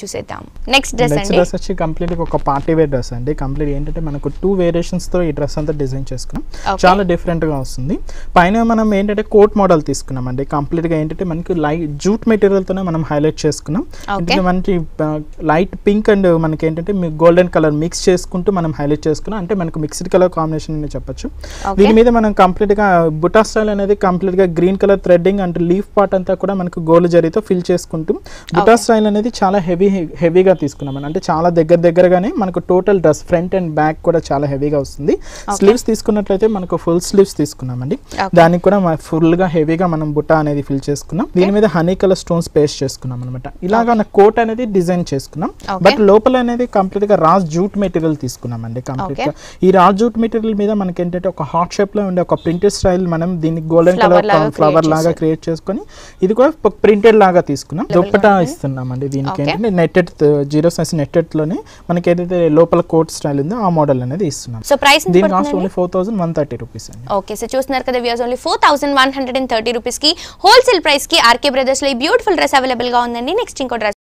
చూసేద్దాం next dress next అండి dress వచ్చి కంప్లీట్ ఒక పార్టీ వేర్ డ్రెస్ అండి కంప్లీట్ ఏంటంటే మనకు టూ వేరియేషన్స్ తో ఈ డ్రెస్ అంతా డిజైన్ చేసుకున్నాం Okay. చాలా డిఫరెంట్ గా వస్తుంది పైన మనం ఏంటంటే కోట్ మోడల్ తీసుకున్నాం అండి కంప్లీట్ గా ఏంటంటే మనకి లైట్ జూట్ మెటీరియల్ తోనే మనం హైలైట్ చేసుకున్నాం Okay. ఎందుకంటే మనకి లైట్ పింక్ అండ్ మనకి ఏంటంటే గోల్డెన్ కలర్ మిక్స్ చేసుకుంటూ మనం హైలైట్ చేసుకున్నాం అంటే మనకు మిక్స్డ్ కలర్ కాంబినేషన్ అని చెప్పొచ్చు Okay. దీని మీద మనం కంప్లీట్ గా బుటా స్టైల్ అనేది కంప్లీట్ గా green colour threading and leaf part అంతా కూడా మనకు గోల్డ్ జరీతో ఫిల్ చేసుకుంటూ బుటా Okay. స్టైల్ అనేది చాలా హెవీ హెవీగా తీసుకున్నాం అంటే చాలా దగ్గర దగ్గరగానే మనకు total dress front and back కూడా చాలా హెవీగా వస్తుంది స్లీవ్స్ తీసుకున్నట్లయితే మనకు ఫుల్ స్లీవ్స్ తీసుకున్నామండి Okay. దానికి కూడా ఫుల్ గా హెవీగా మనం బుట్ట అనేది ఫిల్ చేసుకున్నాం దీని మీద హనీ కలర్ స్టోన్స్ పేస్ట్ చేసుకున్నాం అనమాట ఇలాగా నా కోట్ అనేది డిజైన్ చేసుకున్నాం Okay. బట్ లోపల అనేది కంప్లీట్ గా రాజ్ జూట్ మెటీరియల్ తీసుకున్నామండి కంప్లీట్ గా ఈ రాజ్ జూట్ మెటీరియల్ మీద మనకి ఏంటంటే ఒక హాట్ షేప్ లో ఉండే ఒక ప్రింటెడ్ స్టైల్ మనం దీనికి గోల్డెన్ Flower కలర్ లాగా ఫ్లవర్ create లాగా చేశారు. క్రియేట్ చేసుకొని ఇది కూడా ప్రింటెడ్ లాగా తీసుకున్నాం Level దుప్పటా గా ఉంది. ఇస్తున్నామండి దీనికి Okay. ఏంటంటే నెట్టెడ్ జీరో సైజ్ నెట్టెడ్ లోనే మనకి ఏదైతే లోపల కోట్ స్టైల్ ఉందో ఆ మోడల్ అనేది ఇస్తున్నాం సో ప్రైస్ ఎంత దీని కాస్ట్ పడుతుందండి only four thousand one thirty rupees అండి ఓకే సో చూస్తున్నారు కదా views only four thousand one hundred and thirty రూపీస్కి హోల్సేల్ ప్రైస్కి ఆర్కే బ్రదర్స్లో ఈ బ్యూటిఫుల్ డ్రెస్ అవైలబుల్గా ఉందండి నెక్స్ట్ ఇంకో డ్రెస్